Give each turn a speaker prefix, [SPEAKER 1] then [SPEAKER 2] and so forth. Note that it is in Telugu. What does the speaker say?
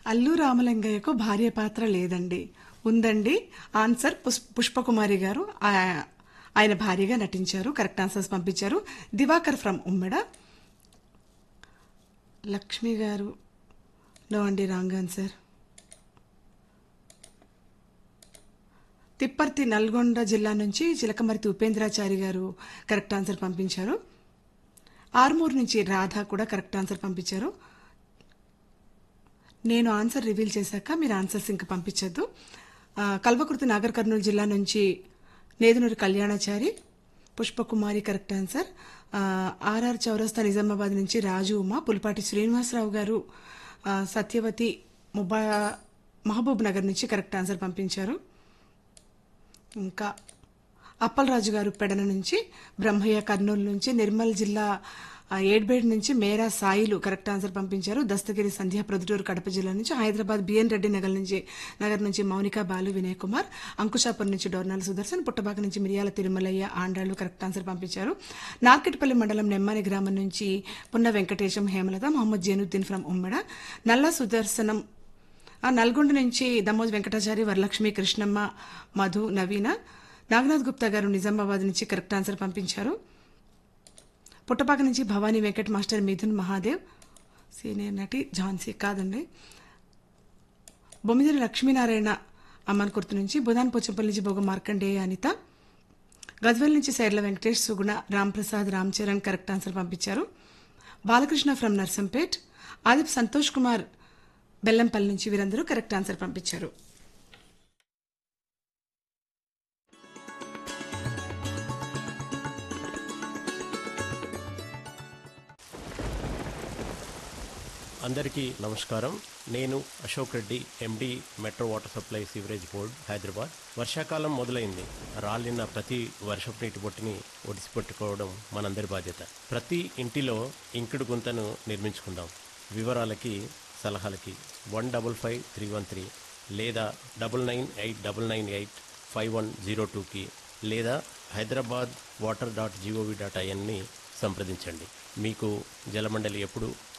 [SPEAKER 1] అల్లు రామలింగయ్యకు భార్య పాత్ర లేదండి ఉందండి ఆన్సర్ పుష్- పుష్పకుమారి గారు ఆ- ఆయన భార్యగా నటించారు కరెక్ట్ ఆన్సర్స్ పంపించారు దివాకర్ ఫ్రమ్ ఉమ్మెడ లక్ష్మి గారు నో అండి రాంగ్ ఆన్సర్ తిప్పర్తి నల్గొండ జిల్లా నుంచి చిలకమర్తి ఉపేంద్రాచారి గారు కరెక్ట్ ఆన్సర్ పంపించారు ఆర్మూర్ నుంచి రాధ కూడా కరెక్ట్ ఆన్సర్ పంపించారు నేను ఆన్సర్ రివీల్ చేశాక మీరు ఆన్సర్స్ ఇంకా పంపించద్దు ఆ, కల్వకుర్తి నాగర్ కర్నూలు జిల్లా నుంచి నేదునూరి కళ్యాణాచారి పుష్పకుమారి కరెక్ట్ ఆన్సర్ ఆ, ఆర్ఆర్ చౌరస్తా నిజామాబాద్ నుంచి రాజు ఉమా పులిపాటి శ్రీనివాసరావు గారు ఆ, సత్యవతి ముబా మహబూబ్ నగర్ నుంచి కరెక్ట్ ఆన్సర్ పంపించారు ఇంకా అప్పలరాజు గారు పెడన నుంచి బ్రహ్మయ్య కర్నూలు నుంచి నిర్మల్ జిల్లా ఆ, ఏడ్బేడ్ నుంచి మేరా సాయిలు కరెక్ట్ ఆన్సర్ పంపించారు దస్తగిరి సంధ్య ప్రొద్దుటూరు కడప జిల్లా నుంచి హైదరాబాద్ బిఎన్ రెడ్డి నగర్ నుంచి నగర్ నుంచి మౌనిక బాలు వినయ్ కుమార్ అంకుశాపూర్ నుంచి డోర్నాల్ సుదర్శన్ పుట్టబాక నుంచి మిరియాల తిరుమలయ్య ఆండాళ్ళు కరెక్ట్ ఆన్సర్ పంపించారు నార్కెట్పల్లి మండలం నెమ్మాని గ్రామం నుంచి పున్న వెంకటేశం హేమలత మొహమ్మద్ జైనుద్దీన్ ఫ్రం ఉమ్మెడ నల్ల సుదర్శనం ఆ నల్గొండ నుంచి దమోజ్ వెంకటాచారి వరలక్ష్మి కృష్ణమ్మ మధు నవీన నాగనాథ్ గుప్తా గారు నిజామాబాద్ నుంచి కరెక్ట్ ఆన్సర్ పంపించారు పుట్టపాక నుంచి భవానీ వెంకట్ మాస్టర్ మిథున్ మహాదేవ్ సీనియర్ నటి ఝాన్సీ కాదండి బొమ్మిదిరి లక్ష్మీనారాయణ అమ్మన్ కుర్తు నుంచి బుధాన్ పోచంపల్లి నుంచి బొగ మార్కండేయ అనిత గజ్వెల్ నుంచి సైర్ల వెంకటేష్ సుగుణ రాంప్రసాద్ రామ్ చరణ్ కరెక్ట్ ఆన్సర్ పంపించారు బాలకృష్ణ ఫ్రమ్ నర్సంపేట్ ఆదిప్ సంతోష్ కుమార్ బెల్లంపల్లి నుంచి వీరందరూ కరెక్ట్ ఆన్సర్ పంపించారు
[SPEAKER 2] అందరికీ నమస్కారం నేను Ashok Reddy MD metro water supply sewerage board Hyderabad వర్షాకాలం మొదలైంది రాలిన ప్రతి వర్షపు నీటి బొట్టిని ఒడిసిపెట్టుకోవడం మనందరి బాధ్యత ప్రతి ఇంటిలో ఇంకుడు గుంతను నిర్మించుకుందాం వివరాలకి సలహాలకి one double five three one three లేదా double nine eight double nine eight five one zero టూకి లేదా Hyderabad water dot G O V dot ఐఎన్ని సంప్రదించండి మీకు జలమండలి ఎప్పుడు